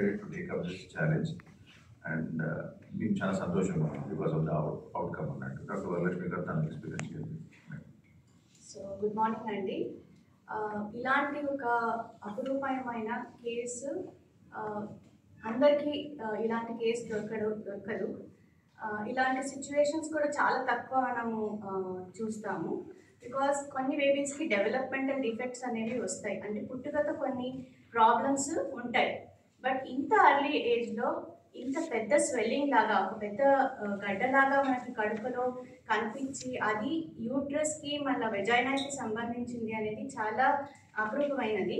decided to take up this challenge and uh, మేము చాలా సంతోషంగా ఉన్నాం బికాస్ ఆఫ్ ద అవుట్కమ్ అన్నట్టు డాక్టర్ వరలక్ష్మి గారు తన ఎక్స్పీరియన్స్ చేయండి సో గుడ్ మార్నింగ్ అండి ఆ, ఇలాంటి ఒక అపురూపమైన కేసు ఆ, అందరికీ ఆ, ఇలాంటి కేసు దొరకడు దొరకదు ఆ, ఇలాంటి సిచ్యువేషన్స్ కూడా చాలా తక్కువ మనము ఆ, చూస్తాము బికాస్ కొన్ని బేబీస్కి డెవలప్మెంటల్ డిఫెక్ట్స్ అనేవి వస్తాయి అంటే పుట్టుకతో కొన్ని ప్రాబ్లమ్స్ ఉంటాయి బట్ ఇంత అర్లీ ఏజ్లో ఇంత పెద్ద స్వెల్లింగ్ లాగా ఒక పెద్ద ఆ, గడ్డలాగా మనకి కడుపులో కనిపించి అది యూట్రస్కి మళ్ళీ వెజైనాకి సంబంధించింది అనేది చాలా అపరూపమైనది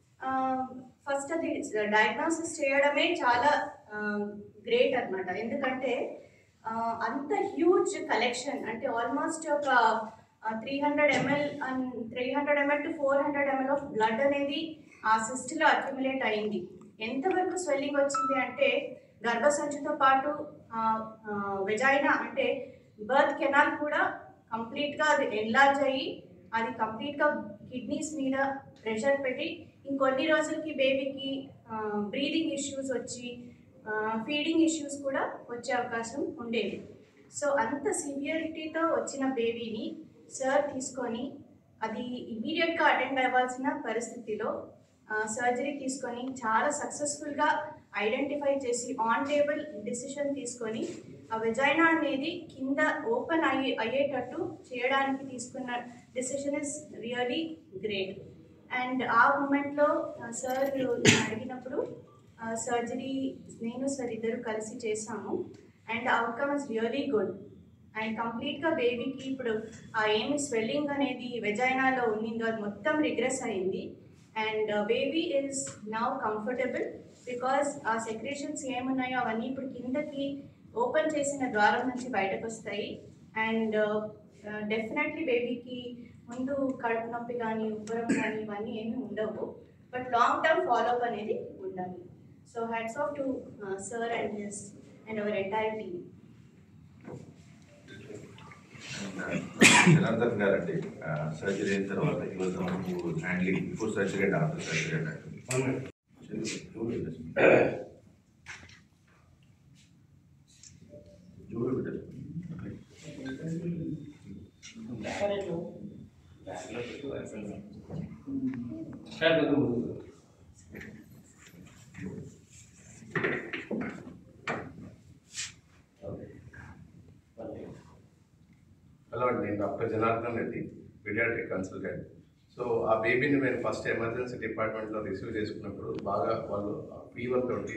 ఫస్ట్ అది డయాగ్నోసిస్ చేయడమే చాలా గ్రేట్ అన్నమాట ఎందుకంటే ఆ, అంత హ్యూజ్ కలెక్షన్ అంటే ఆల్మోస్ట్ ఒక three hundred ML three hundred ML to four hundred ML of blood అనేది ఆ సిస్ట్లో అక్యుములేట్ అయింది ఎంతవరకు స్వెల్లింగ్ వచ్చింది అంటే గర్భసంచితో పాటు వెజైనా అంటే బర్త్ కెనాల్ కూడా కంప్లీట్గా అది ఎన్లార్జ్ అయ్యి అది కంప్లీట్గా కిడ్నీస్ మీద ప్రెషర్ పెట్టి ఇంకొన్ని రోజులకి బేబీకి బ్రీదింగ్ ఇష్యూస్ వచ్చి ఫీడింగ్ ఇష్యూస్ కూడా వచ్చే అవకాశం ఉండేది సో అంత సివియరిటీతో వచ్చిన బేబీని సార్ తీసుకొని అది ఇమీడియట్గా అటెండ్ అవ్వాల్సిన పరిస్థితిలో సర్జరీ తీసుకొని చాలా సక్సెస్ఫుల్గా ఐడెంటిఫై చేసి ఆన్ టేబుల్ డిసిషన్ తీసుకొని ఆ వెజైనా అనేది కింద ఓపెన్ అయ్యే అయ్యేటట్టు చేయడానికి తీసుకున్న decision is really great and ఆ మూమెంట్లో సార్ అడిగినప్పుడు సర్జరీ నేను సార్ ఇద్దరు కలిసి చేసాము and outcome is really good and కంప్లీట్గా బేబీకి ఇప్పుడు ఆ ఏమి స్వెల్లింగ్ అనేది వెజైనాలో ఉన్నిందో అది మొత్తం రిగ్రెస్ అయింది and baby is now comfortable because ఆ సెక్రేషన్స్ ఏమున్నాయో అవన్నీ ఇప్పుడు కిందకి ఓపెన్ చేసిన ద్వారం నుంచి బయటకు వస్తాయి అండ్ డెఫినెట్లీ బేబీకి ముందు కడుపు నొప్పి కానీ ఉబ్బరం కానీ ఇవన్నీ ఏమీ ఉండవు బట్ లాంగ్ టర్మ్ ఫాలోఅప్ అనేది ఉండాలి so hats off to sir and his and our entire team Janardhan garu అండి సర్జరీ అయిన తర్వాత ఈ was handling before surgery and after surgery అన్నట్టు జూరు హలో అండి నేను doctor Janardhan Reddy pediatric consultant so ఆ బేబీని నేను ఫస్ట్ ఎమర్జెన్సీ డిపార్ట్మెంట్లో రిసీవ్ చేసుకున్నప్పుడు బాగా వాళ్ళు ఫీవర్ తోటి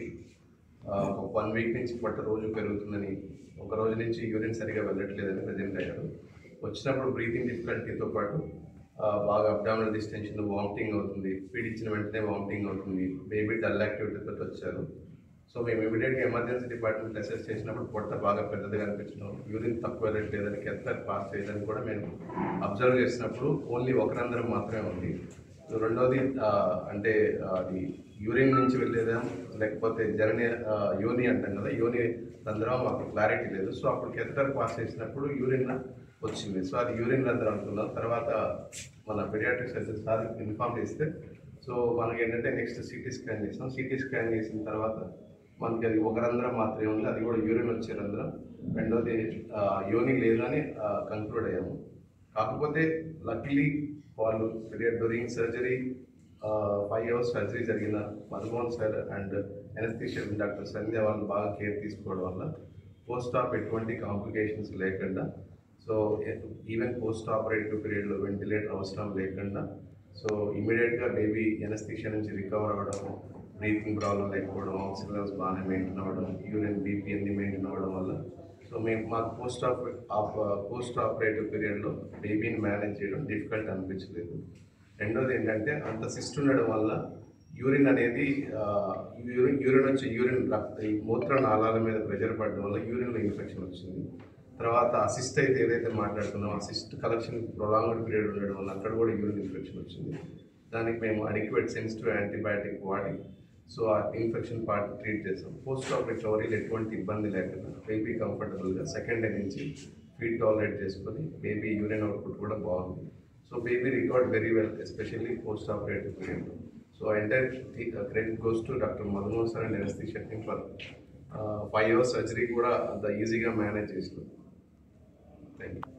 ఆ, ఒక వన్ వీక్ నుంచి పొట్ట రోజు పెరుగుతుందని ఒక రోజు నుంచి యూరిన్ సరిగా వెళ్ళట్లేదని ప్రజెంట్ అయ్యారు వచ్చినప్పుడు బ్రీతింగ్ డిఫికల్టీతో పాటు ఆ, బాగా అబ్డామినల్ డిస్టెన్షన్ వామిటింగ్ అవుతుంది ఫీడ్ ఇచ్చిన వెంటనే వామిటింగ్ అవుతుంది బేబీ డల్ యాక్టివిటీతో వచ్చారు సో మేము ఇమీడియట్గా ఎమర్జెన్సీ డిపార్ట్మెంట్ అసెస్ చేసినప్పుడు పొట్ట బాగా పెద్దదిగా అనిపించడం యూరిన్ తక్కువ వెళ్ళట్లేదని కెత్తర్ పాస్ చేయదని కూడా మేము అబ్జర్వ్ చేసినప్పుడు ఓన్లీ ఒక రంధ్రం మాత్రమే ఉంది సో రెండోది ఆ, అంటే ఆ, అది యూరిన్ నుంచి వెళ్ళేదా లేకపోతే జర్నీ యోని అంటాం కదా యోని రంధ్రం మాకు క్లారిటీ లేదు సో అప్పుడు కెథటర్ పాస్ చేసినప్పుడు యూరిన్ వచ్చింది సో అది యూరిన్ రంధ్రం అనుకున్నాం తర్వాత మన పెడియాట్రిక్ సర్జన్ సార్ ఇన్ఫార్మ్ చేస్తే సో మనకి ఏంటంటే నెక్స్ట్ సిటీ స్కాన్ చేసాం సిటీ స్కాన్ చేసిన తర్వాత మనకి అది ఒక రంధ్రం మాత్రమే ఉంది అది కూడా యూరిన్ వచ్చే రంధ్రం రెండోది ఆ, యోని లేదని కంక్లూడ్ అయ్యాము కాకపోతే లక్లీ వాళ్ళు during surgery five hours surgery జరిగిన Madhumohan sir and anaesthetist doctor Sandhya వాళ్ళు బాగా కేర్ తీసుకోవడం వల్ల పోస్ట్ ఆప్ ఎటువంటి కాంప్లికేషన్స్ లేకుండా సో ఈవెన్ పోస్ట్ ఆపరేటివ్ పీరియడ్లో వెంటిలేటర్ అవసరం లేకుండా సో ఇమీడియట్గా బేబీ ఎనస్థిషియా నుంచి రికవర్ అవ్వడం బ్రీతింగ్ ప్రాబ్లం లేకపోవడం ఆక్సిజన్ లెవెల్స్ బాగానే మెయింటైన్ అవ్వడం యూరిన్ బీపీ అన్ని మెయింటైన్ అవ్వడం వల్ల సో మేము మాకు post op op post operative పీరియడ్లో బేబీని మేనేజ్ చేయడం డిఫికల్ట్ అనిపించలేదు రెండోది ఏంటంటే అంత సిస్ట్ ఉండడం వల్ల యూరిన్ అనేది ఆ, యూరిన్ యూరిన్ వచ్చి యూరిన్ రక్త ఈ మూత్ర నాళాల మీద ప్రెషర్ పడడం వల్ల యూరిన్లో ఇన్ఫెక్షన్ వచ్చింది తర్వాత అసిస్ట్ అయితే ఏదైతే మాట్లాడుతున్నామో అసిస్ట్ కలెక్షన్ ప్రొలాంగ్డ్ పీరియడ్ ఉండడం వల్ల అక్కడ కూడా యూరిన్ ఇన్ఫెక్షన్ వచ్చింది దానికి మేము అడిక్వేట్ సెన్సిటివ్ యాంటీబయాటిక్ వాడి సో ఆ ఇన్ఫెక్షన్ పార్ట్ ట్రీట్ చేసాం పోస్ట్ ఆఫ్ రికవరీలో ఎటువంటి ఇబ్బంది లేకుండా బేబీ కంఫర్టబుల్గా సెకండ్ డే నుంచి ఫీడ్ టాలరేట్ చేసుకొని బేబీ యూరిన్ అవుట్పుట్ కూడా బాగుంది so baby record very well especially post operative పీరియడ్లో So entire th- uh, credit goes to Dr. Madhumohan sir and anesthesia team for uh, five hours surgery కూడా అంత ఈజీగా manage చేసినాం thank you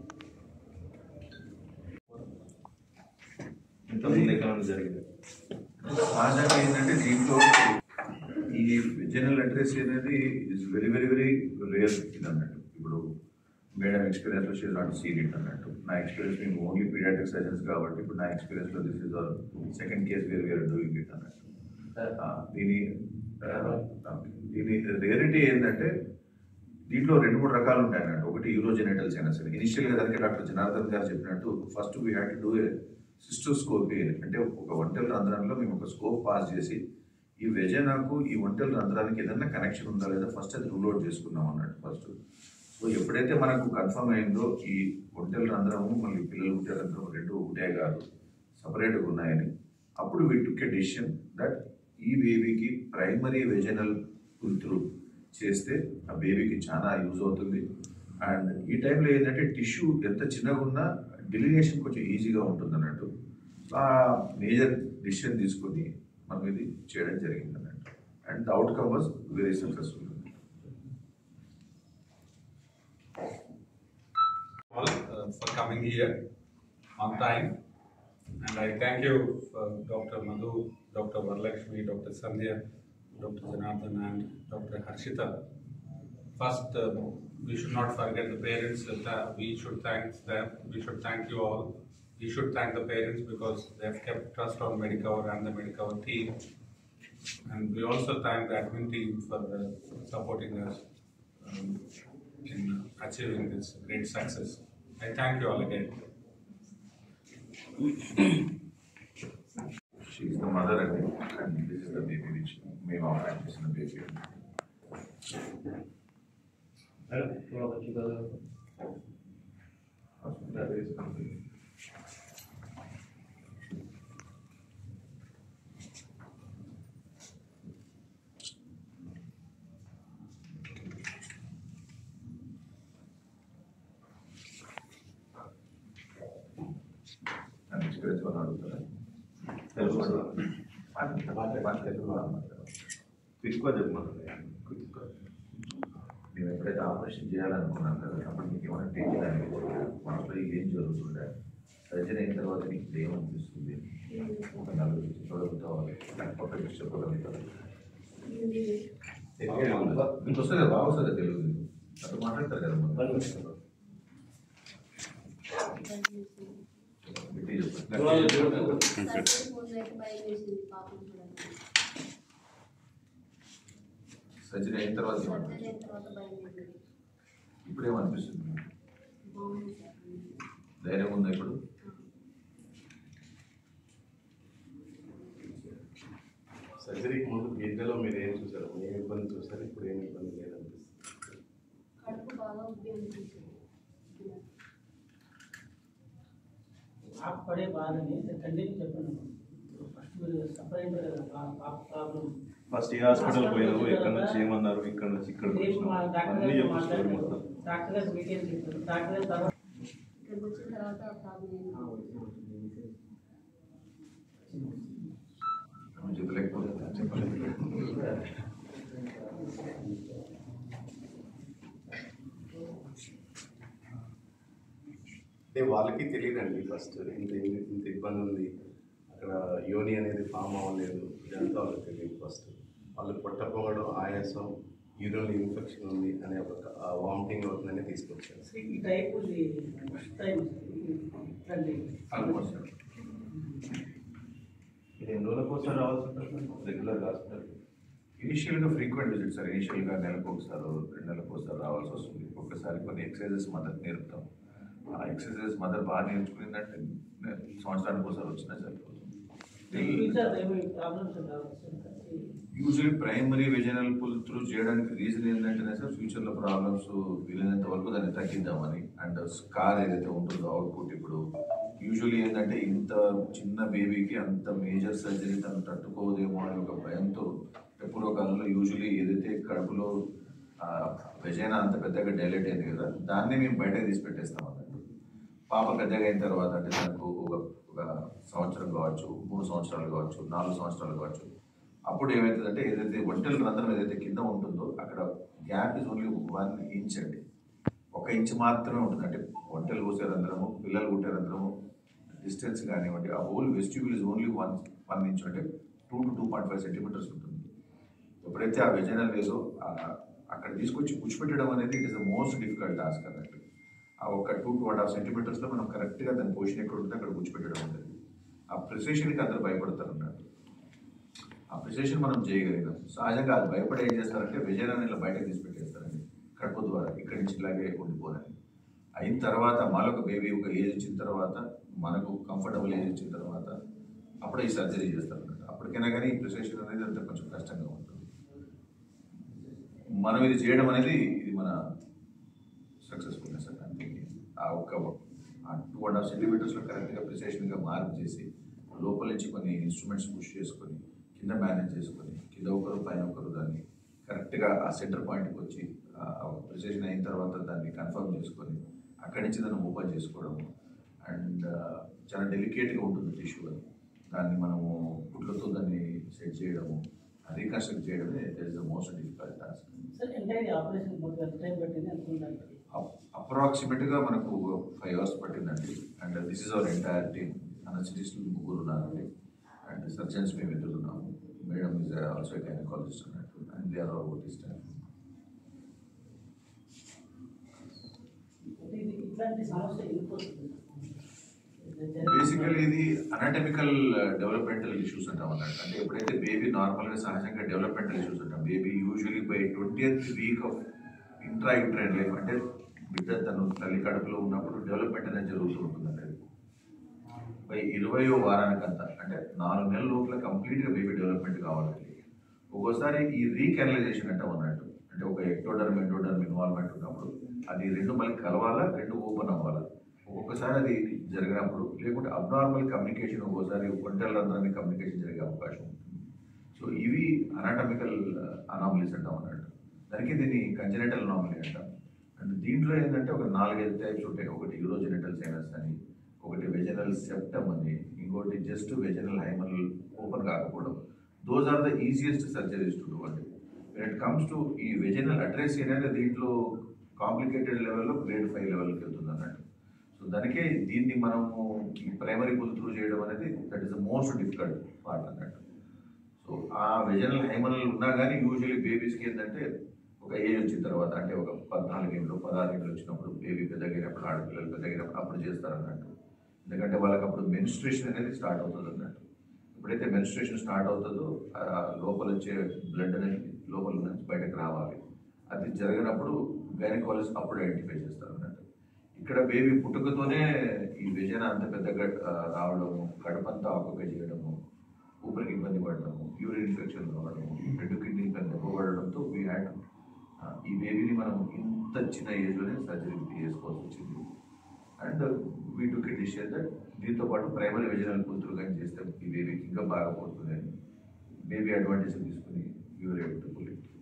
ఇంతకుముందు ఎక్కడ జరిగింది సహజంగా ఏంటంటే దీంట్లో ఈ జనరల్ అడ్రస్ అనేది is very very very rare ఇది అన్నట్టు ఇప్పుడు మేడం ఎక్స్పీరియన్స్ లో షీజ్ నాట్ సీన్ ఇట్ అన్నట్టు నా ఎక్స్పీరియన్స్ మేము ఓన్లీ పీడియాట్రిక్ సర్జన్స్ కాబట్టి ఇప్పుడు నా ఎక్స్పీరియన్స్ లో this is our second case where we're doing it అన్నట్టు ఆ, దీని ఆ, దీని రేరిటీ ఏంటంటే దీంట్లో రెండు మూడు రకాలు ఉంటాయి అన్నట్టు ఒకటి యూరోజెనైటల్ సైనస్ ఇనిషియల్ గా దానికి డాక్టర్ జనార్దన్ గారు చెప్పినట్టు first we had to do cystoscopy అంటే ఒక ఒంటెల రంధ్రంలో మేము ఒక స్కోప్ పాస్ చేసి ఈ వెజనాకు ఈ ఒంటెల రంధ్రానికి ఏదైనా కనెక్షన్ ఉందా లేదా ఫస్ట్ అది రూల్ అవుట్ చేసుకున్నాం అన్నట్టు ఫస్ట్ సో ఎప్పుడైతే మనకు కన్ఫర్మ్ అయిందో ఈ ఒంటెల రంధ్రము మళ్ళీ పిల్లలు పుట్టే రంధ్రం రెండు ఒకటే కాదు సపరేట్గా ఉన్నాయని అప్పుడు we took a decision that ఈ బేబీకి ప్రైమరీ వెజనల్ పుల్త్రూ చేస్తే ఆ బేబీకి చాలా యూజ్ అవుతుంది అండ్ ఈ టైంలో ఏంటంటే టిష్యూ ఎంత చిన్నగా ఉన్నా డెలిగేషన్ కొంచెం ఈజీగా ఉంటుంది అన్నట్టు ఆ మేజర్ డిసిషన్ తీసుకొని మనం ఇది చేయడం జరిగింది అన్నట్టు and the outcome was very successful all uh, for coming here on time. And I thank you, uh, Dr. Madhu, Dr. Varlakshmi, Dr. Sandhya, Dr. Janardhan, and Dr. Harshita. First, uh, we should not forget the parents. That uh, we should thank them. We should thank you all. We should thank the parents because they have kept trust on Medicover and the Medicover team. And we also thank the admin team for uh, supporting us um, in achieving this great success. I thank you all again. She is the mother అండి and this is the baby which మేము operate చేసిన baby madam చూడవచ్చు కదా and experience వల్ల అడుగుతారా తెలుసు sir. Telugu క్విక్గా చెప్పమను మేము ఎప్పుడైతే ఆపరేషన్ చేయాలనుకున్నాం కదా అప్పుడు మీకు ఏమైనా టేకింగ్ అనిపించింది మనసులో ఏం జరుగుతుండే సర్జరీ అయిన తర్వాత మీకు ఏమనిపిస్తుంది ఒక నలుగురు చూడగలుగుతాం పక్క చూసి చెప్పగలుగుతారు మీకు వస్తుంది కదా బాగా వస్తుంది తెలుగు అట్లా మాట్లాడతారు కదా ముందు. గట్టిగా చెప్పండి. సర్జరీ ముందు అయితే భయం వేసింది పాపం కూడా సర్జరీ అయిన తర్వాత సర్జరీ ఏమనిపిస్తుంది అయిన తర్వాత భయం వేసింది ఇప్పుడు ఏమనిపిస్తుంది బాగుంది సార్ ధైర్యం ఉందా ఇప్పుడు సర్జరీకి ముందు బిడ్డలో మీరు ఏం చూసారు ఏం ఇబ్బంది చూసారు ఇప్పుడు ఏం ఇబ్బంది లేదనిపిస్తుంది కడుపు బాగా ఉబ్బి అనిపించింది आप पड़े बाद में कंटिन्यू చెప్పండి ఫస్ట్ మీరు సపరేట్ ప్రాబ్లం ఫస్ట్ ఏ హాస్పిటల్ పోయినావు ఎక్కడ నుంచి ఏమన్నారు ఇక్కడ నుంచి ఇక్కడ రేపు మా డాక్టర్ అన్నీ గారితో చెప్పు story మాట్లాడారు మొత్తం డాక్టర్ గారు మీటింగ్ చెప్పారు డాక్టర్ గారు తర్వాత ఇక్కడికి వచ్చిన తర్వాత ప్రాబ్లం చెప్పలేకపోతే చెప్పలేదు అంటే వాళ్ళకి తెలియదండి ఫస్ట్ ఇంత ఇంత ఇబ్బంది ఉంది అక్కడ యోని అనేది ఫామ్ అవ్వలేదు ఇదంతా వాళ్ళకి తెలియదు ఫస్ట్ వాళ్ళు పొట్టపోవడం ఆయాసం యూరిన్ ఇన్ఫెక్షన్ ఉంది అనే ఒక వామిటింగ్ అవుతుందని తీసుకొచ్చారు ఈ టైప్ ఉంది ఫస్ట్ టైం రండి ఆల్మోస్ట్ ఇది ఎన్ని రోజులకు ఒకసారి రావాల్సి ఉంటుంది రెగ్యులర్ హాస్పిటల్ ఇనిషియల్గా ఫ్రీక్వెంట్ విజిట్ సార్ ఇనిషియల్గా నెలకు ఒకసారి రెండు నెలలకు ఒకసారి రావాల్సి వస్తుంది ఒక్కసారి కొన్ని ఎక్సర్సైజెస్ మదర్ నేర్పుతాం ఆ ఎక్సర్సైజెస్ మదర్ బాగా నేర్చుకునిందంటే నే- సంవత్సరానికి ఒకసారి వచ్చినా సరిపోతుంది ఫ్యూచర్ ఏమి ప్రాబ్లమ్స్ రావచ్చు usually primary vaginal pull through చేయడానికి రీజన్ ఏంటంటే సార్ ఫ్యూచర్లో ప్రాబ్లమ్స్ వీలైనంత వరకు దాన్ని తగ్గిద్దామని అండ్ స్కార్ ఏదైతే ఉంటుందో అవుట్పుట్ ఇప్పుడు యూజువల్లీ ఏంటంటే ఇంత చిన్న బేబీకి అంత మేజర్ సర్జరీ తను తట్టుకోదేమో అనే ఒక భయంతో ఎప్పుడో కాలంలో యూజువల్లీ ఏదైతే కడుపులో వెజైనా అంత పెద్దగా డైలైట్ అయింది కదా దాన్ని మేము బయటకు తీసి పెట్టేస్తాం అన్నట్టు పాప పెద్దగా అయిన తర్వాత అంటే తనకు ఒక ఒక సంవత్సరం కావచ్చు మూడు సంవత్సరాలు కావచ్చు నాలుగు సంవత్సరాలు కావచ్చు అప్పుడు ఏమవుతుందంటే ఏదైతే ఒంటెల రంధ్రం ఏదైతే కింద ఉంటుందో అక్కడ gap is only one inch అండి ఒక ఇంచ్ మాత్రమే ఉంటుంది అంటే ఒంటెలు కూసే రంధ్రము పిల్లలు కుట్టే రంధ్రము డిస్టెన్స్ కానివ్వండి ఆ hole vestibule is only one one inch అంటే two to two point five centimetres ఉంటుంది ఎప్పుడైతే ఆ విజయనల్ లేదో ఆ- అక్కడ తీసుకొచ్చి కూర్చోపెట్టడం అనేది it is the most difficult task అన్నట్టు ఆ ఒక టూ టూ అండ్ హాఫ్ సెంటీమీటర్స్లో మనం కరెక్ట్గా దాని పొజిషన్ ఎక్కడ ఉంటే అక్కడ కూర్చోపెట్టడం ఉంటుంది ఆ ప్రిసిషన్కి అందరు భయపడతారు అన్నట్టు ఆ ప్రిసిషన్ మనం చేయగలిగాం సహజంగా అది భయపడి ఏం చేస్తారంటే విజయనాన్ని ఇలా బయటకు తీసి పెట్టేస్తారండి కడుపు ద్వారా ఇక్కడి నుంచి ఇలాగే ఉండిపోదని అయిన తర్వాత మళ్ళొక బేబీ ఒక ఏజ్ ఇచ్చిన తర్వాత మనకు కంఫర్టబుల్ ఏజ్ ఇచ్చిన తర్వాత అప్పుడే ఈ సర్జరీ చేస్తారు అన్నమాట అప్పటికైనా కానీ ఈ ప్రిసెషన్ అనేది అంత కొంచెం కష్టంగా ఉంటుంది మనం ఇది చేయడం అనేది ఇది మన సక్సెస్ఫుల్నెస్ అంటే ఆ ఒక్క ఆ టూ అండ్ హాఫ్ సెంటీమీటర్స్లో కరెక్ట్గా ప్రిసెషన్గా మార్క్ చేసి లోపల నుంచి కొన్ని ఇన్స్ట్రుమెంట్స్ పుష్ చేసుకొని కింద మేనేజ్ చేసుకొని కింద ఒకరు పైన ఒకరు దాన్ని కరెక్ట్గా ఆ సెంటర్ పాయింట్కి వచ్చి ప్రిసెషన్ అయిన తర్వాత దాన్ని కన్ఫర్మ్ చేసుకొని అక్కడి నుంచి దాన్ని ఓపెన్ చేసుకోవడం అండ్ చాలా డెలికేట్గా ఉంటుంది టిష్యూ అది దాన్ని మనము కుట్లతో దాన్ని సెట్ చేయడము రీకన్స్ట్రక్ట్ చేయడమే is the most difficult task sir entire operation మొత్తం ఎంత టైం పట్టింది అనుకుంటాను అప్రాక్సిమేట్గా మనకు ఫైవ్ అవర్స్ పట్టిందండి and this is our entire team అనస్థిటిస్టులు ముగ్గురు ఉన్నారండి అండ్ సర్జన్స్ మేము ఇద్దరు ఉన్నాము మేడం ఇస్ ఆల్సో గైనకాలజిస్ట్ అన్నట్టు and they are all OT staff అంటే ఇది ఇట్లాంటి సమస్య ఎందుకు వస్తుంది బేసికల్లీ ఇది అనటమికల్ డెవలప్మెంటల్ ఇష్యూస్ అంటాం అన్నట్టు అంటే ఎప్పుడైతే బేబీ నార్మల్గా సహజంగా డెవలప్మెంటల్ ఇష్యూస్ అంటాం baby usually by twentieth week of intrauterine life అంటే బిడ్డ తను తల్లి కడుపులో ఉన్నప్పుడు డెవలప్మెంట్ అనేది జరుగుతూ ఉంటుందండి అది బై ఇరవయో వారానికంతా అంటే నాలుగు నెలల లోపల కంప్లీట్గా బేబీ డెవలప్మెంట్ కావాలండి ఒక్కోసారి ఈ రీకెనలైజేషన్ అంటాం అన్నట్టు అంటే ఒక ఎక్టోడర్మ్ ఎండోడర్మ్ ఇన్వాల్వ్మెంట్ ఉన్నప్పుడు అది రెండు మళ్ళీ కలవాలా రెండు ఓపెన్ అవ్వాలా ఒక్కొక్కసారి అది జరిగినప్పుడు లేకుంటే అబ్నార్మల్ కమ్యూనికేషన్ ఒక్కోసారి ఒంటల రంధ్రాన్ని కమ్యూనికేషన్ జరిగే అవకాశం ఉంటుంది సో ఇవి అనాటమికల్ అనామలీస్ అంటాం అన్నట్టు దానికి దీన్ని కంజనెటల్ అనామలీ అంటాం అండ్ దీంట్లో ఏంటంటే ఒక నాలుగైదు టైప్స్ ఉంటాయి ఒకటి యూరోజెనిటల్ సైనస్ అని ఒకటి వెజనల్ సెప్టమ్ అని ఇంకోటి జస్ట్ వెజనల్ హైమల్ ఓపెన్ కాకపోవడం those are the easiest surgeries to do అండి వెన్ ఇట్ కమ్స్ టు ఈ వెజనల్ అడ్రస్ అనేది దీంట్లో కాంప్లికేటెడ్ లెవెల్లో గ్రేడ్ ఫైవ్ లెవెల్కి వెళ్తుంది అన్నట్టు సో దానికే దీన్ని మనము ఈ ప్రైమరీ పుల్ త్రూ చేయడం అనేది that is the most difficult part అన్నట్టు సో ఆ వెజనల్ హైమల్ ఉన్నా కానీ యూజువల్లీ బేబీస్కి ఏంటంటే ఒక ఏజ్ వచ్చిన తర్వాత అంటే ఒక పద్నాలుగు ఏళ్ళు పదహారు ఏళ్ళు వచ్చినప్పుడు బేబీ పెద్దగినప్పుడు ఆడపిల్లలు పెద్దగినప్పుడు అప్పుడు చేస్తారు అన్నట్టు ఎందుకంటే వాళ్ళకి అప్పుడు మెన్స్ట్రేషన్ అనేది స్టార్ట్ అవుతుంది అన్నట్టు ఎప్పుడైతే మెన్స్ట్రేషన్ స్టార్ట్ అవుతుందో ఆ లోపల వచ్చే బ్లడ్ అనేది లోపల నుంచి బయటకు రావాలి అది జరిగినప్పుడు గైనకాలజిస్ట్ అప్పుడు ఐడెంటిఫై చేస్తారు అన్నట్టు ఇక్కడ బేబీ పుట్టుకతోనే ఈ విజయన అంత పెద్దగా ఆ, రావడము కడుపంతా ఆకుక చేయడము ఊపిరికి ఇబ్బంది పడడము యూరిన్ ఇన్ఫెక్షన్ రావడము రెండు కిడ్నీ దెబ్బపడడంతో వీ హ్యాడ్ ఈ బేబీని మనం ఇంత చిన్న ఏజ్లోనే సర్జరీ చేసుకోవాల్సి వచ్చింది and we to get decision that దీంతో పాటు ప్రైమరీ విజనల్ పుత్రులు కానీ చేస్తే ఈ బేబీకి ఇంకా బాగా పోతుంది అని బేబీ అడ్వాంటేజ్ తీసుకుని you're able to pull it